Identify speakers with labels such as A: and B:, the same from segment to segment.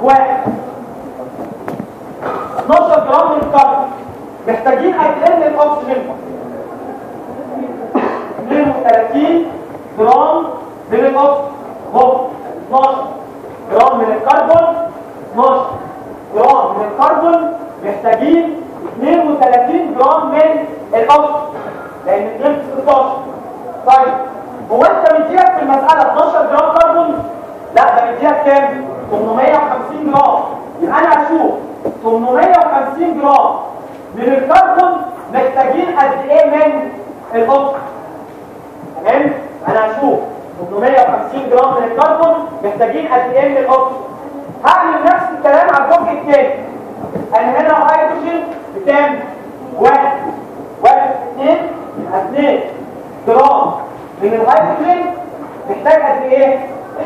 A: واحد 12 جرام من الكربون محتاجين قد ايه من الاكسجين 32 جرام من الاكسجين اهو 12 جرام من الكربون 12 جرام من الكربون محتاجين 32 جرام من الاكسجين لان 2 في 16 طيب هو انت مديك في المساله 12 جرام كربون لا ده مديك كام 850 جرام يبقى انا هشوف 850 جرام من الكربون محتاجين قد ايه من الاكسجين تمام انا هشوف 850 جرام من الكربون محتاجين قد ايه من الاكسجين هعمل نفس الكلام على الجزء الثاني انا هنا الهيدروجين بكام واحد واحد اثنين اثنين جرام من الهيدروجين محتاج قد ايه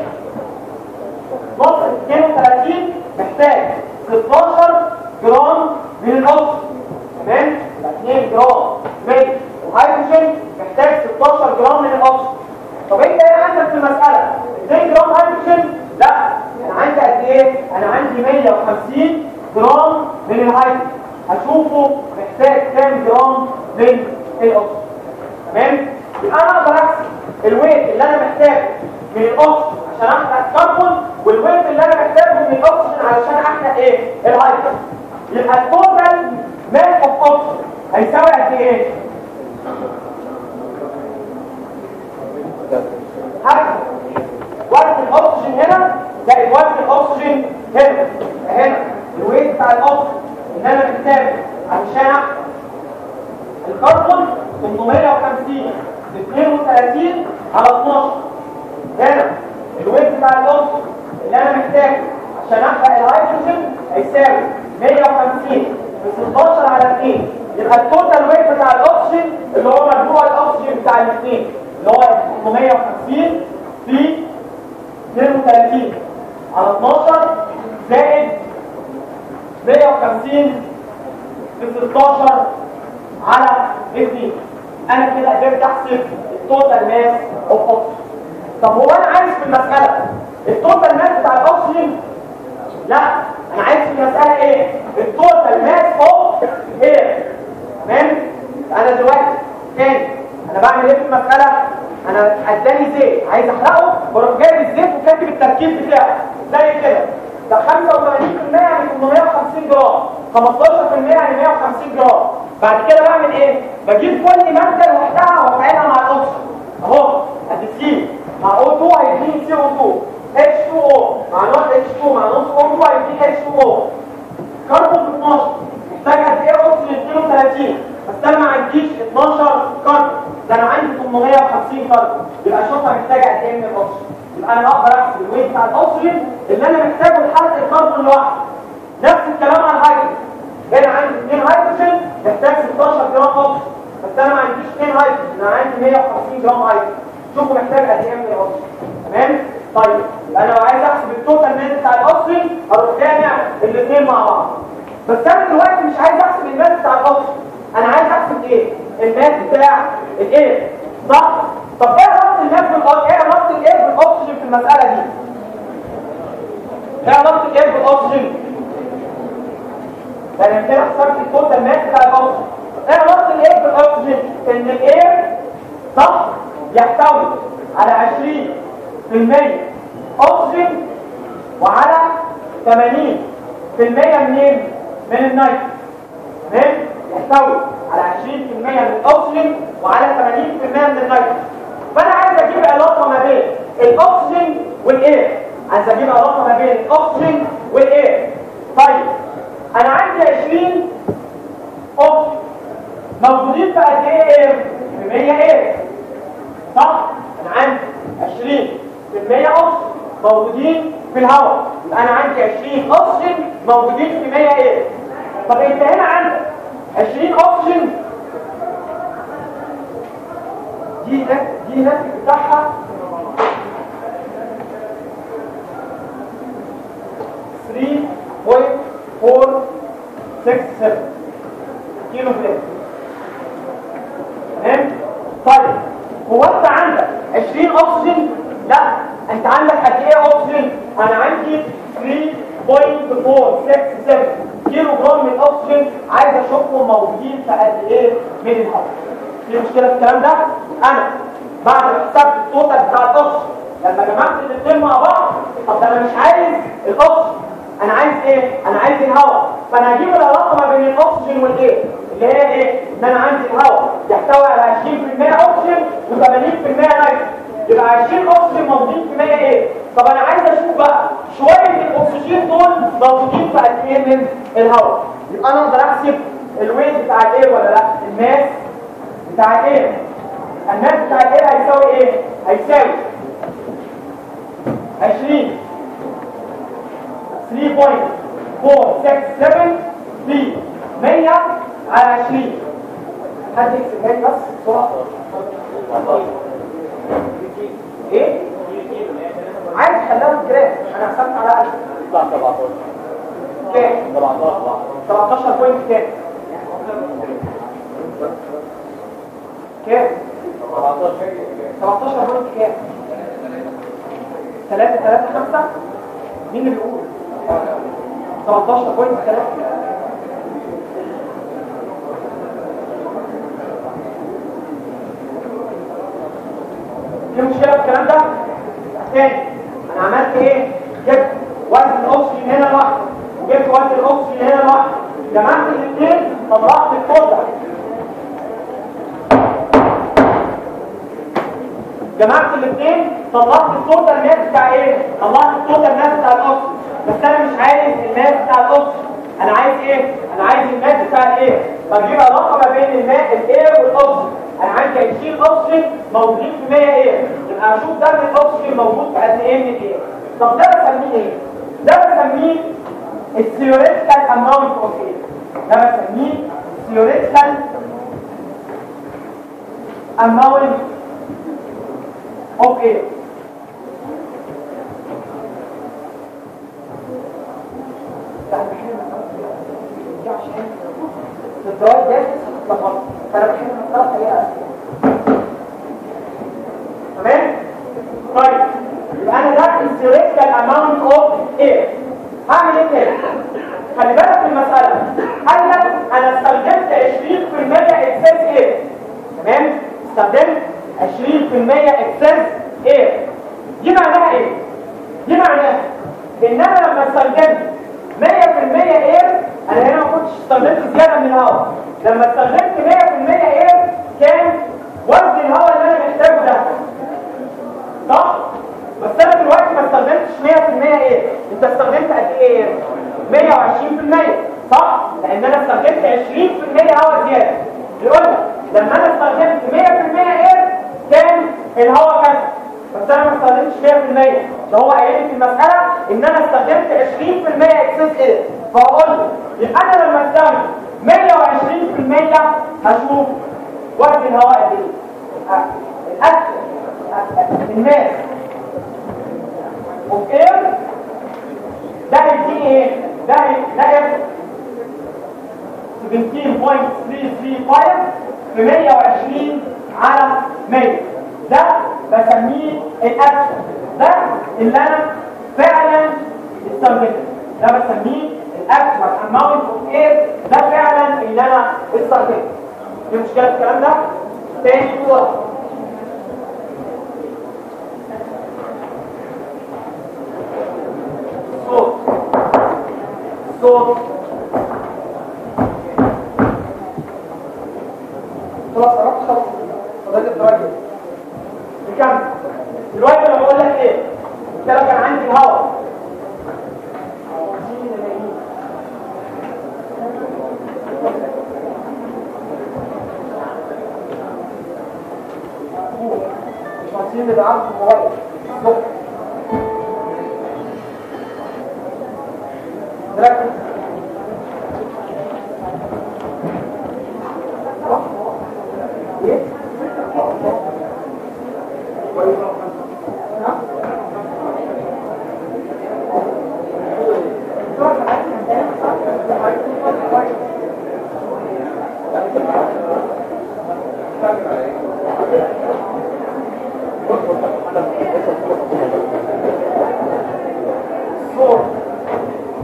A: نص 32 محتاج 16 جرام من الاكسجين تمام 2 جرام من الهيدروجين محتاج 16 جرام من الاكسجين طب انت ايه عندك في المساله 2 جرام هيدروجين لا انا عندي قد ايه انا عندي 150 جرام من الهيدروجين هشوفه محتاج كام جرام من الاكسجين تمام يبقى انا اقدر احسب الويت اللي انا محتاجه من الاكسجين عشان احرق الكربون والويت اللي انا محتاجه من الاكسجين علشان احرق ايه الهيدروجين يبقى التوتال ماس اوف اوكسجين هيساوي قد ايه هكذا وزن الاكسجين هنا زائد وزن الاكسجين هنا هنا الويت بتاع الاكسجين اللي انا محتاجه علشان احرق الكربون 850 32 على 12 هنا الويت بتاع الاكسجين اللي انا محتاجه عشان احرق الهيدروجين هيساوي 150 في 16 على 2 يبقى التوتال ويت بتاع الاكسجين اللي هو مجموع الاكسجين بتاع الاثنين اللي هو 850 في 32 على 12 زائد 150 في 16 على 2 انا كده قدرت احسب التوتال ماس اوف اوكسجين طب هو انا عايز في المساله التوتال ماس بتاع الاكسجين لا انا عايز في المساله ايه التوتال ماس اوف اير تمام انا دلوقتي تاني انا بعمل ايه في المساله انا اداني زيت عايز احرقه بروح جايب الزيت وكاتب التركيب بتاعه زي كده ده 85% يعني 850 جرام 15% يعني 150 جرام بعد كده بعمل ايه بجيب كل ماده لوحدها وافعلها مع الاكسجين اهو ادي سي مع O2 هيديني CO2 H2O مع نص H2 مع نص O2 هيديني H2O كربون 12 محتاج قد ايه اكسجين 32 بس انا ما عنديش 12 كربون ده انا عندي 850 كربون يبقى شوفها محتاجه قد ايه من الاكسجين يبقى انا اقدر احسب الويت بتاع الاكسجين اللي انا محتاجه لحرق الكربون لوحده نفس الكلام على الهيدروجين هنا عندي 2 هيدروجين محتاج 16 جرام اكسجين بس انا ما عنديش 2 هيدروجين انا عندي 150 جرام هيدروجين شوفوا محتاج قد ايه من الاكسجين تمام طيب انا لو عايز احسب التوتال ماس بتاع الاكسجين هروح جامع الاثنين مع بعض بس انا دلوقتي مش عايز احسب الماس بتاع الاكسجين انا عايز احسب ايه الماس بتاع الايه صح طب ايه علاقه الماس بالاكسجين ايه علاقه الايه بالاكسجين في المساله دي ايه علاقه الايه بالاكسجين ده انا كده حسبت التوتال ماس بتاع الاكسجين ايه علاقه الايه بالاكسجين ان الاير صح يحتوي على 20% اكسجين وعلى 80% منين من النيتروجين تمام يحتوي على 20% من الاكسجين وعلى 80% من النيتروجين فانا عايز اجيب علاقه ما بين الاكسجين والاير عايز اجيب علاقه ما بين الاكسجين والاير طيب انا عندي 20 اكسجين موجودين في قد ايه اير في 100 اير صح انا عندي 20 في المية اكسجين موجودين في الهواء يبقى انا عندي 20 اكسجين موجودين في 100 ايه طب انت هنا عندك 20 اكسجين دي نت دي الناتج بتاعها 3.467 كيلو جرام تمام طيب هو انت عندك 20 اكسجين لا انت عندك قد ايه اكسجين انا عندي كيلو جرام من الاكسجين عايز اشوفهم موجودين في قد ايه من الهواء في مشكله في الكلام ده انا بعد ما حسبت التوتال بتاع الاكسجين لما جمعت الاثنين مع بعض طب ده انا مش عايز الاكسجين انا عايز ايه انا عايز الهواء فانا هجيب العلاقه ما بين الاكسجين والايه اللي هي ايه ان انا عندي الهواء يحتوي على 20% اكسجين و80% نيتروجين يبقى 20 اكسجين موجودين في 100 ايه طب انا عايز اشوف بقى شويه الاكسجين دول موجودين في قد ايه من الهواء يبقى انا اقدر احسب الويت بتاع الايه ولا لا الماس بتاع الايه الماس بتاع الايه هيساوي ايه هيساوي 20 3.467 في 100 على 20 حد يكتبها لي بس بسرعه ايه عايز اخليها بالجرام انا حسبت على قد
B: يطلع 17
A: كام
B: 17
A: 17 بوينت كام كام 17 بوينت كام 3 3 5 مين اللي بيقول 17 بوينت 3 في مشكله في الكلام ده تاني انا عملت ايه جبت وزن الاكسجين هنا لوحده وجبت وزن الاكسجين هنا لوحده جمعت الاثنين طلعت الكتله جمعت الاثنين طلعت التوتال ماس بتاع ايه طلعت التوتال ماس بتاع الاكسجين بس انا مش عايز الماس بتاع الاكسجين انا عايز ايه انا عايز الماس بتاع الايه فبجيب علاقه ما بين الماء الاير والاكسجين انا عندي 20 اكسجين موجودين في 100 اير يبقى اشوف ده من الاكسجين موجود في قد ايه من الاير طب ده بسميه ايه ده بسميه الثيوريتيكال اماونت اوف اير ده بسميه الثيوريتيكال اماونت اوف اير الدرايف ده اتلخبط فانا بحب المسألة طريقة تمام طيب يبقى انا ده الثيوريتيكال اماونت اوف اير هعمل ايه تاني خلي بالك من المسألة قال لك انا استخدمت 20% اكسس اير تمام استخدمت 20% اكسس اير دي معناها ايه دي معناها ان انا لما استخدمت 100% اير انا هنا ما كنتش استخدمت زياده من الهواء لما استخدمت 100% اير كان وزن الهواء اللي انا محتاجه ده صح بس انا دلوقتي ما استخدمتش 100% اير انت استخدمت قد ايه اير 120% صح لان انا استخدمت 20% هواء زياده يقول لك لما انا استخدمت 100% اير كان الهواء كذا بس انا ما استخدمتش 100% ده هو قايل لي في المساله ان انا استخدمت 20% اكسس اير فاقول له يبقى انا لما استخدم 120% هشوف وزن الهواء قد ايه آه، الاكل آه، الناس اوف اير ده هيديني ايه ده هي- ده هي 17.335 في 120 على 100 ده بسميه الاكشن ده اللي انا فعلا استخدمته ده بسميه الاكشن اماونت اوف اير ده فعلا اللي انا استخدمته في مشكله في الكلام ده تاني صوره صوت صوت خلاص قربت خلاص فضلت الدرجه نكمل دلوقتي انا بقول لك ايه قلت لك انا عندي الهواء مش عايزين نبقى عارف الموبايل بالظبط. ركز ايه صوت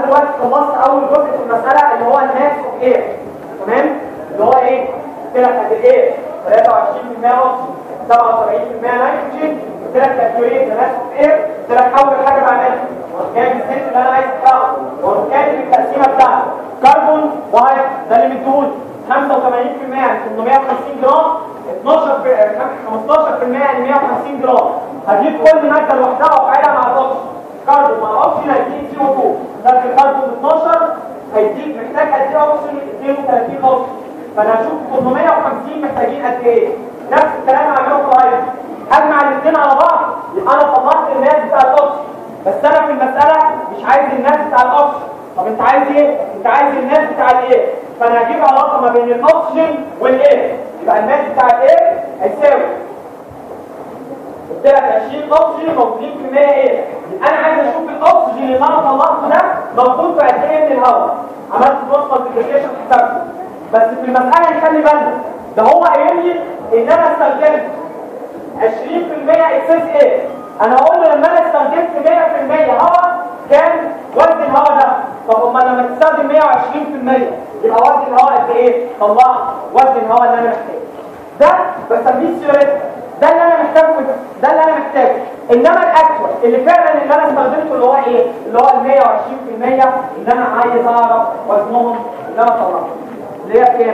A: دلوقتي خلصت اول جزء في المساله اللي هو الناس اوف اير تمام اللي هو ايه قلت لك قد ايه 23% اوكسجين 77% نيتروجين قلت لك كالكوليت الناس اوف اير قلت لك اول حاجه بعملها جايب الست اللي انا عايز احققه وكاتب التقسيمه بتاعته كربون وهيدروجين ده اللي مديهولي 85% يعني 850 جرام 12 في 15% يعني 150 جرام هجيب كل ماده لوحدها وافعلها مع الاكسجين كربون مع الاكسجين هيديك سي او 2 ده الكربون 12 هيديك محتاج قد ايه اكسجين 32 اكسجين فانا هشوف 850 محتاجين قد ايه نفس الكلام هعمله في الهيدروجين اجمع الاثنين على بعض يبقى انا طلعت الناس بتاع الاكسجين بس انا في المساله مش عايز الناس بتاع الاكسجين طب انت عايز ايه انت عايز الناس بتاع الايه فانا هجيب علاقه ما بين الاكسجين والايه يبقى الناس بتاع الايه هيساوي قلت لك 20 اكسجين موجودين في 100 ايه يبقى انا عايز اشوف الاكسجين اللي انا طلعته ده موجود في قد ايه من الهواء عملت نوت مالتيبيكيشن حسبته بس في المساله يخلي بالك ده هو قايل لي ان انا استخدمت 20% اكسس ايه انا اقول له لما انا استخدمت 100% هواء كان وزن الهواء ده طب امال لما تستخدم 120% يبقى وزن الهواء قد ايه طلع وزن الهواء اللي انا محتاجه ده بسميه سيوريت ده اللي انا محتاجه ده اللي انا محتاجه انما الاكتوال اللي فعلا اللي انا استخدمته اللي هو ايه اللي هو ال 120% اللي انا عايز اعرف وزنهم اللي انا طلعته اللي هي كام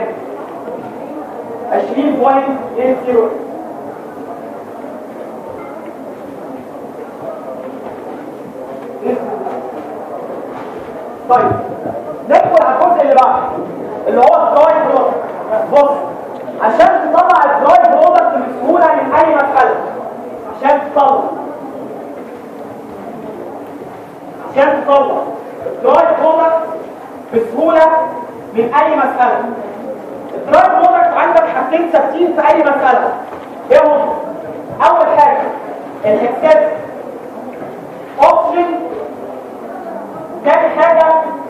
A: 20.80 طيب ندخل على الجزء اللي بعده اللي هو الدراي برودكت بص عشان تطلع الدراي برودكت بسهوله من اي مساله عشان تطلع عشان تطلع الدراي برودكت بسهوله من اي مساله الدراي برودكت عندك حاجتين ثابتين في اي مساله ايه هم اول حاجه الاكسس اوبشن تاني حاجة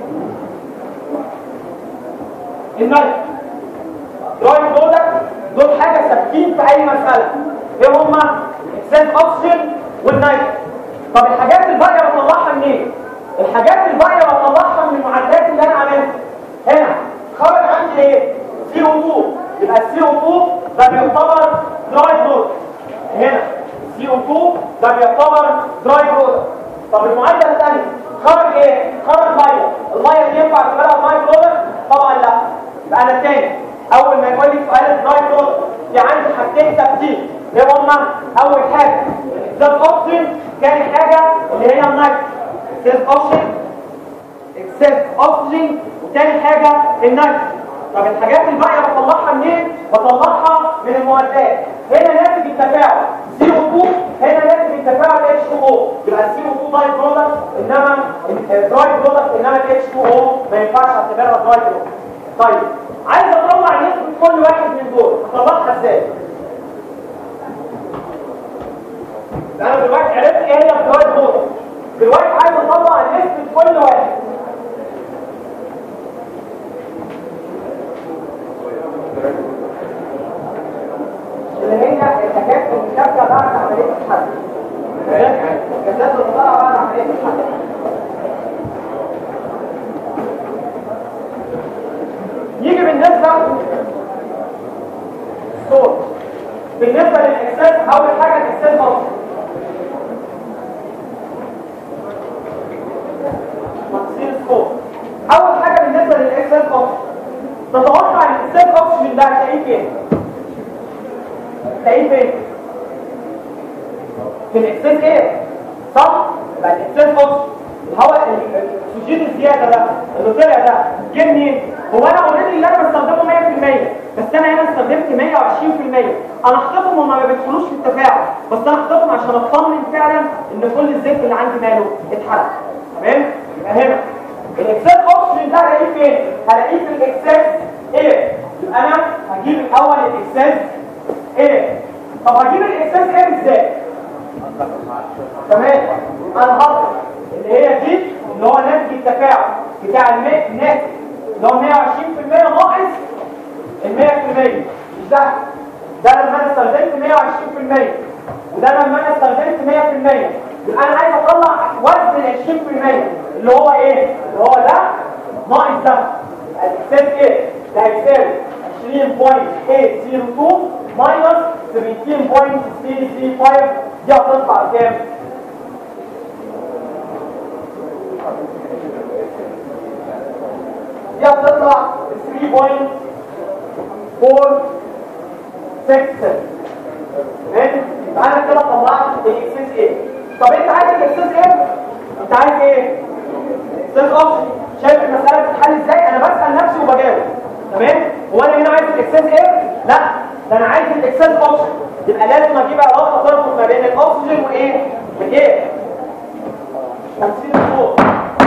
A: النايت دراي برودكت دول حاجة ثابتين في أي مسألة ايه هما؟ اكسس اوكسجين والنايت طب الحاجات الباقية بطلعها منين؟ الحاجات الباقية بطلعها من المعادلات اللي أنا عاملها هنا خرج عندي ايه؟ سي او 2 يبقى السي او 2 ده بيعتبر دراي برودكت هنا سي او 2 ده بيعتبر دراي برودكت طب المعادلة الثانية خرج ايه خرج ميه الميه دي ينفع تبقى دراي برودكت طبعا لا يبقى انا تاني اول ما يقول لي سؤال دراي برودكت في عندي حاجتين ثابتين ايه هما اول حاجه اكسس اوكسجين ثاني حاجه اللي هي النايت اكسس اوكسجين اكسس اوكسجين وثاني حاجه النايت طب الحاجات الباقيه بطلعها منين بطلعها من المعادلات هنا ناتج التفاعل CO2 هنا ناتج التفاعل H2O يبقى CO2 داي برودكت انما الدراي برودكت انما ال H2O ما ينفعش اعتبرها دراي برودكت طيب عايز اطلع نسبه كل واحد من دول اطلعها ازاي انا دلوقتي عرفت ايه هي الدراي برودكت دلوقتي عايز اطلع نسبه كل واحد اللي هي الحاجات اللي بتبقى بعد عمليه الحل الكاسات اللي طالعه بعد عمليه الحل يجي بالنسبه صوت بالنسبه للاكسس اول حاجه الاكسس نقطه تقسيم الصوت اول حاجه بالنسبه للاكسس نقطه تتوقع الاكسس اوكسجين ده هتلاقيه فين تلاقيه فين في الاكسس ايه صح يبقى الاكسس اوكسجين الهواء الاكسجين الزياده ده اللي طلع ده جه منين هو انا اوريدي اللي انا بستخدمه 100% بس انا هنا استخدمت 120% انا حاططهم وما بيدخلوش في التفاعل بس انا حاططهم عشان اطمن فعلا ان كل الزيت اللي عندي ماله اتحرق تمام يبقى هنا الاكسس اوكسجين ده هلاقيه فين هلاقيه في الاكسس ايه يبقى انا هجيب الاول الاكسس ايه طب هجيب الاكسس ايه ازاي تمام انا هضرب اللي هي دي اللي هو ناتج التفاعل بتاع الناتج اللي هو 120% ناقص ال 100% مش ده ده لما انا استخدمت 120% وده لما انا استخدمت 100% يبقى انا عايز اطلع وزن ال 20% اللي هو ايه اللي هو ده ناقص ده الاكسس ايه ده هيساوي 20.802 ماينس 17.335 دي هتطلع كام دي هتطلع 3.467 تمام يبقى انا كده طلعت الاكسس ايه طب انت عايز الاكسس ايه انت عايز ايه اكسس اوبشن شايف المساله بتتحل ازاي انا بسال نفسي وبجاوب تمام هو انا هنا عايز الاكسس ايه لا ده انا عايز الاكسس اوبشن يبقى لازم اجيب علاقه تربط ما بين الاكسجين وايه والايه تمثيل الصوت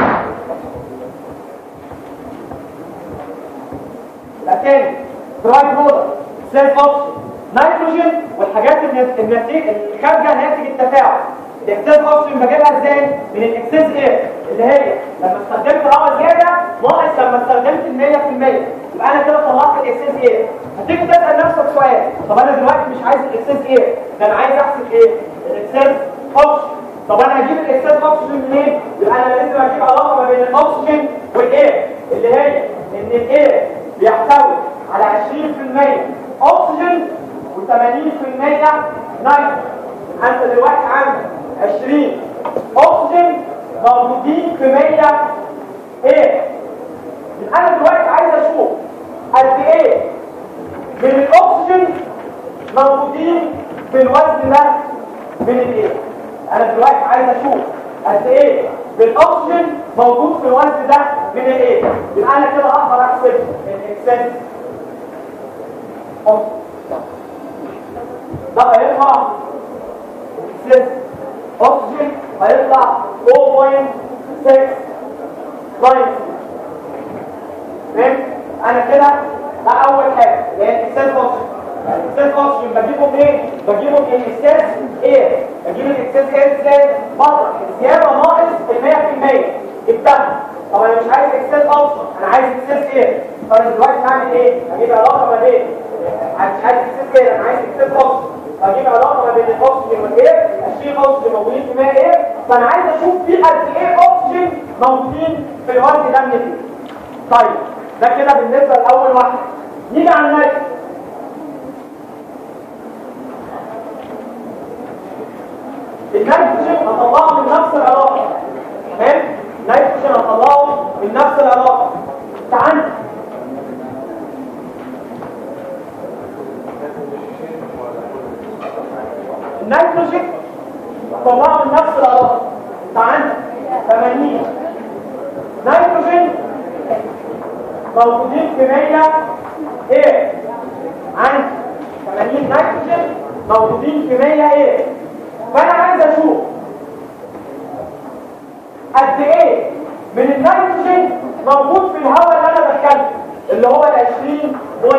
A: تاني دراي برودكت سيلف اوكسجين نيتروجين والحاجات النتيجه الخارجه ناتج التفاعل الاكسس اوكسجين بجيبها ازاي من الاكسس اير اللي هي لما استخدمت هواء زياده ناقص لما استخدمت ال 100% يبقى انا كده طلعت الاكسس اير هتيجي تسال نفسك سؤال طب انا دلوقتي مش عايز الاكسس اير ده انا عايز احسب ايه الاكسس اوكسجين طب انا هجيب الاكسس اوكسجين منين يبقى انا لازم اجيب علاقه ما بين الاكسجين والاير اللي هي ان الاير بيحتوي على 20% اكسجين و80% نيتروجين انت دلوقتي عندك 20 اكسجين موجودين في 100 ايه يبقى انا دلوقتي عايز اشوف قد ايه من الاكسجين موجودين في الوزن ده من الايه انا دلوقتي عايز اشوف قد ايه بالاكسجين موجود في الوزن ده من الايه يبقى انا كده اقدر احسب الاكسنت ده هيطلع اكسنت اكسجين هيطلع 0.6 لاين فهمت انا كده ده اول حاجه اللي هي الاكسنت اكسجين الاكسنت اكسجين بجيبه منين بجيبه من الاكسنت ايه بجيب الاكسنت ايه ازاي بطرح الزياده ناقص ال 100% جبتها طب انا مش عايز اكسنت اوبشن انا عايز اكسنت ايه فانا دلوقتي هعمل ايه هجيب علاقه ما بين مش عايز اكسنت ايه انا عايز اكسنت اوبشن هجيب علاقه ما بين الاكسجين والايه اشيل اكسجين موجودين في 100 ايه فانا عايز اشوف في قد ايه اكسجين موجودين في الوزن ده من الايه طيب ده كده بالنسبه لاول واحد نيجي على النيتروجين النيتروجين هطلعه من نفس العلاقه تمام النيتروجين هطلعه من نفس العلاقه تعال النيتروجين هطلعه من نفس العلاقه تعال 80 نيتروجين موجودين في 100 ايه عندي 80 نيتروجين موجودين في 100 ايه فانا عايز اشوف قد ايه من النيتروجين موجود في الهواء اللي انا دخلته اللي هو ال 20.80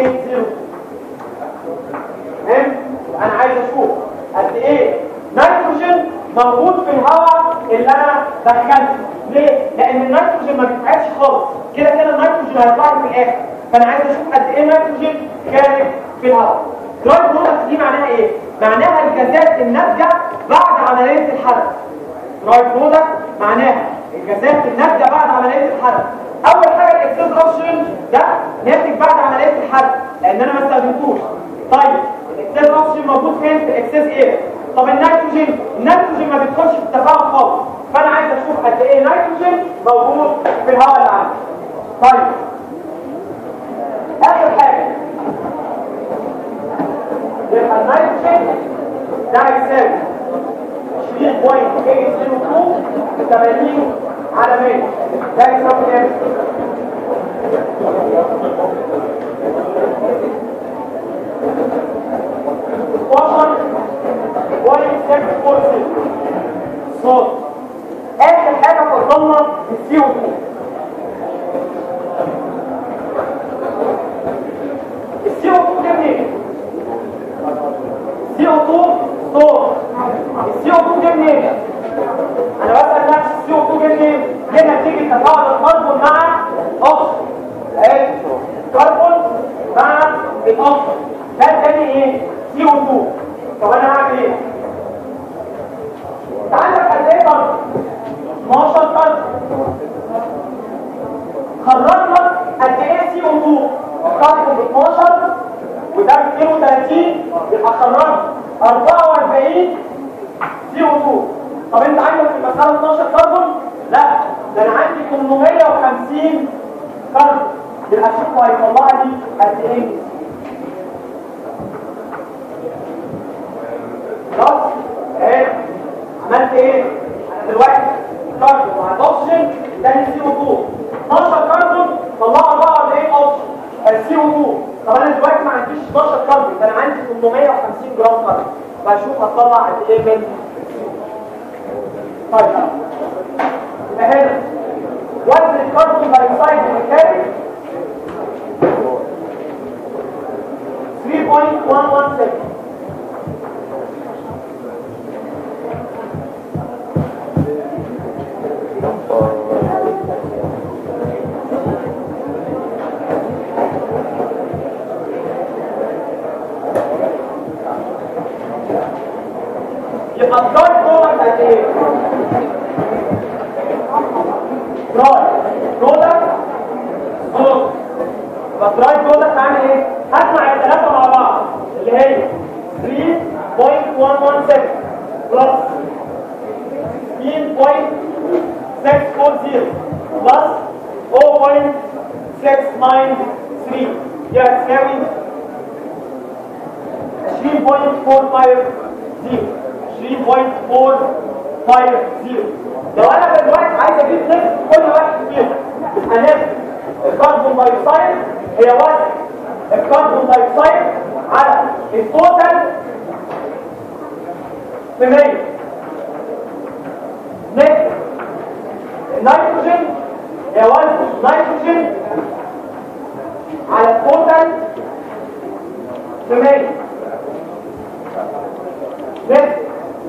A: تمام انا عايز اشوف قد ايه نيتروجين موجود في الهواء اللي انا دخلته ليه لان النيتروجين ما بيتعبش خالص كده كده النيتروجين هيطلع لي في الاخر فانا عايز اشوف قد ايه نيتروجين خارج في الهواء دراي برودكت دي معناها ايه معناها الجازات الناتجه بعد عمليه الحرق دراي برودكت معناها الجازات الناتجه بعد عمليه الحرق اول حاجه الاكسس اوكسجين ده ناتج بعد عمليه الحرق لان انا ما استخدمتوش طيب الاكسس اوكسجين موجود فين في الاكسس اير طب النيتروجين النيتروجين ما بيدخلش في التفاعل خالص فانا عايز اشوف قد ايه نيتروجين موجود في الهواء اللي عندي طيب اخر حاجه يبقى النيتروجين ده هيساوي 20.802 80 على 100 ده يساوي كام؟ صوت اخر حاجه فضلنا السي او 2 السي او 2 ده منين السي او 2 صوت السي او 2 ده منين انا بسال نفسي السي او 2 ده منين جه نتيجه تفاعل الكربون مع اكسجين اهي كربون مع الاكسجين ده الثاني ايه سي او 2 طب انا هعمل ايه انت عندك قد ايه برضه هخرج لك قد ايه سي او 2 فكرته ب 12 وده ب 32 يبقى خرجت 44 سي او 2 طب انت عندك في المساله 12 كربون لا ده انا عندي 850 كربون يبقى شوفوا هيطلع لي قد ايه خلاص ايه عملت ايه انا دلوقتي كربون مع الاكسجين اداني سي او 2 12 كربون طلعوا 44 اكسجين السي او 2 طب انا دلوقتي ما عنديش 12 كربون ده انا عندي 850 جرام كربون فاشوف هطلع قد ايه من طيب يبقى هنا وزن الكربون دايوكسيد المكاني 3.116 يبقى الدراي برودكت قد ايه؟ دراي برودكت صوت يبقى الدراي برودكت عامل ايه؟ هسمع الثلاثه مع بعض اللي هي 3.117 بلس 16.640 بلس 0.693 يعني تساوي 20.450 لو انا دلوقتي عايز اجيب نسبة كل واحد فيهم هنسبة الكربون دايوكسيد هي وزن الكربون دايوكسيد على التوتال في 100 نسبة النيتروجين هي وزن النيتروجين على التوتال في 100 نسبة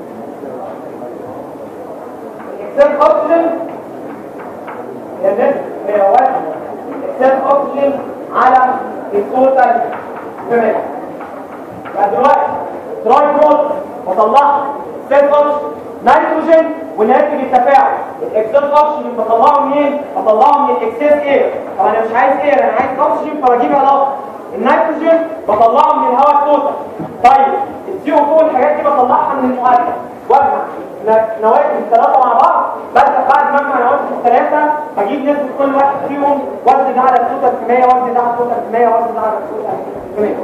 A: اكسال اوكسجين هي نسبة هي وزن اكسال اوكسجين على التوتال في 100 بعد دلوقتي دراي بروت بطلعها اكسال اوكسجين نيتروجين وناتج التفاعل الاكسال اوكسجين بطلعه منين؟ بطلعه من الاكسس اير طب انا مش عايز اير انا عايز اوكسجين فبجيب علاقه النيتروجين بطلعه من الهواء التوتال طيب السي او 2 الحاجات دي بطلعها من المعادله واجمع نواتج الثلاثه مع بعض ببدا بعد ما اجمع نواتج الثلاثه هجيب نسبه كل واحد فيهم وزن ده على التوتال في 100 وزن ده على التوتال في 100 وزن ده على التوتال في 100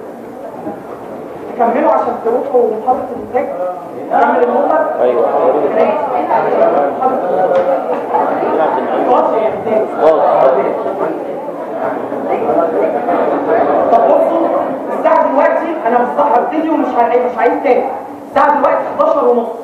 A: كملوا عشان تروحوا محاضره الانتاج كمل المنتج
B: ايوه
A: خلاص يا انتاج طب بصوا الساعة دلوقتي انا بصراحة هبتدي ومش هعيد مش هعيد تاني الساعة دلوقتي 11 ونص